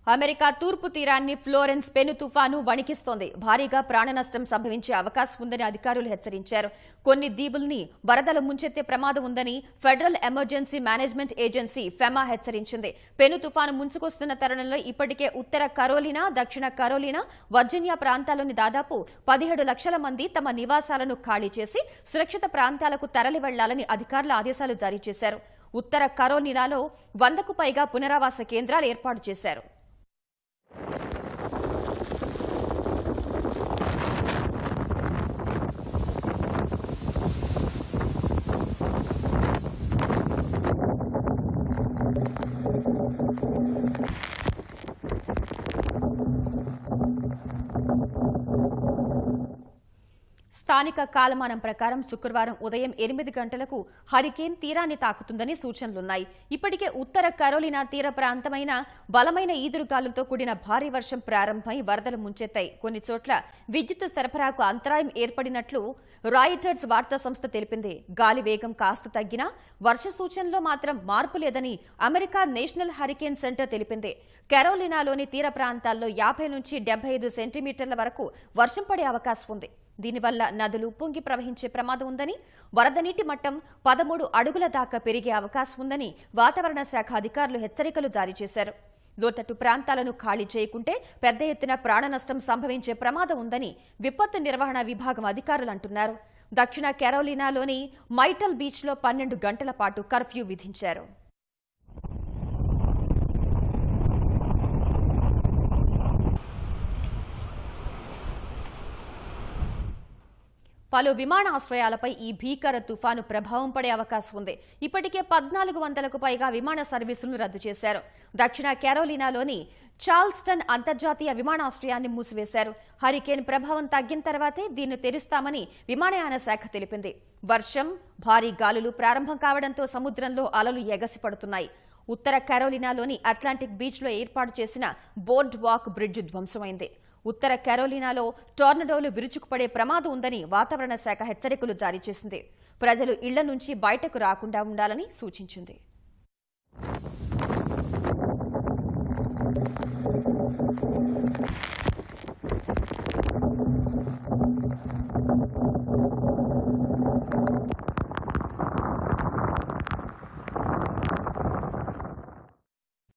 America తూర్పు తీరాన్ని Florence పెను తుఫాను వణికిస్తోంది భారీగా ప్రాణ నష్టం సంభవించే అవకాశం ఉందని అధికారులు హెచ్చరించారు కొన్ని దీవుల్ని వరదలు ముంచెత్తే ప్రమాదం ఉందని federal emergency management agency FEMA హెచ్చరించింది పెను తుఫాను ముంచుకొస్తున్న తరుణంలో ఇప్పటికే ఉత్తర కరోలినా దక్షిణ కరోలినా వర్జీనియా ప్రాంతాల్లోని దాదాపు పదిహేడు లక్షల మంది తమ నివాసాలను ఖాళీ చేసి సురక్షిత ప్రాంతాలకు తరలి వెళ్లాలని అధికారులు ఆదేశాలు జారీ చేశారు ఉత్తర కరోలినాలో వందకు పైగా పునరావాస కేంద్రాలు ఏర్పాటు చేశారు స్థానిక కాలమానం ప్రకారం శుక్రవారం ఉదయం ఎనిమిది గంటలకు హరికేన్ తీరాన్ని తాకుతుందని సూచనలున్నాయి ఇప్పటికే ఉత్తర కరోలినా తీర ప్రాంతమైన బలమైన ఈదురుగాలులతో కూడిన భారీ వర్షం ప్రారంభమై వరదలు ముంచెత్తాయి కొన్ని చోట్ల విద్యుత్ సరఫరాకు అంతరాయం ఏర్పడినట్లు రాయిటర్స్ వార్తా సంస్థ తెలిపింది గాలి వేగం కాస్త తగ్గినా వర్ష సూచనలో మాత్రం మార్పు లేదని అమెరికా నేషనల్ హరికేన్ సెంటర్ తెలిపింది కెరోలినాలోని తీర ప్రాంతాల్లో యాభై నుంచి డెబ్బై ఐదు సెంటీమీటర్ల వరకు వర్షం పడే అవకాశం ఉంది దీనివల్ల నదులు పొంగి ప్రవహించే ప్రమాదం ఉందని వరద నీటి మట్టం పదమూడు అడుగుల దాకా పెరిగే అవకాశం ఉందని వాతావరణ శాఖ అధికారులు హెచ్చరికలు జారీ చేశారు లోతట్టు ప్రాంతాలను ఖాళీ చేయకుంటే పెద్ద ఎత్తున ప్రాణ నష్టం సంభవించే ప్రమాదం ఉందని విపత్తు నిర్వహణ విభాగం అధికారులు అంటున్నారు దక్షిణ కెరోలినాలోని మైటల్ బీచ్లో పన్నెండు గంటల పాటు కర్ఫ్యూ విధించారు పలు విమానాశ్రయాలపై ఈ భీకర తుఫాను ప్రభావం పడే అవకాశం ఉంది ఇప్పటికే పద్నాలుగు వందలకు పైగా విమాన సర్వీసులను రద్దు చేశారు దక్షిణ కెరోలినాలోని చార్ల్స్టన్ అంతర్జాతీయ విమానాశ్రయాన్ని మూసివేశారు హరికేన్ ప్రభావం తగ్గిన తర్వాతే దీన్ని తెరుస్తామని విమానయాన శాఖ తెలిపింది వర్షం భారీ గాలులు ప్రారంభం కావడంతో సముద్రంలో అలలు ఎగసిపడుతున్నాయి ఉత్తర కెరోలినాలోని అట్లాంటిక్ బీచ్లో ఏర్పాటు చేసిన బోర్డ్ వాక్ బ్రిడ్జ్ ధ్వంసమైంది ఉత్తర కెరోలినాలో టోర్నడోలు విరుచుకుపడే ప్రమాదం ఉందని వాతావరణ శాఖ హెచ్చరికలు జారీ చేసింది ప్రజలు ఇళ్ల నుంచి బయటకు రాకుండా ఉండాలని సూచించింది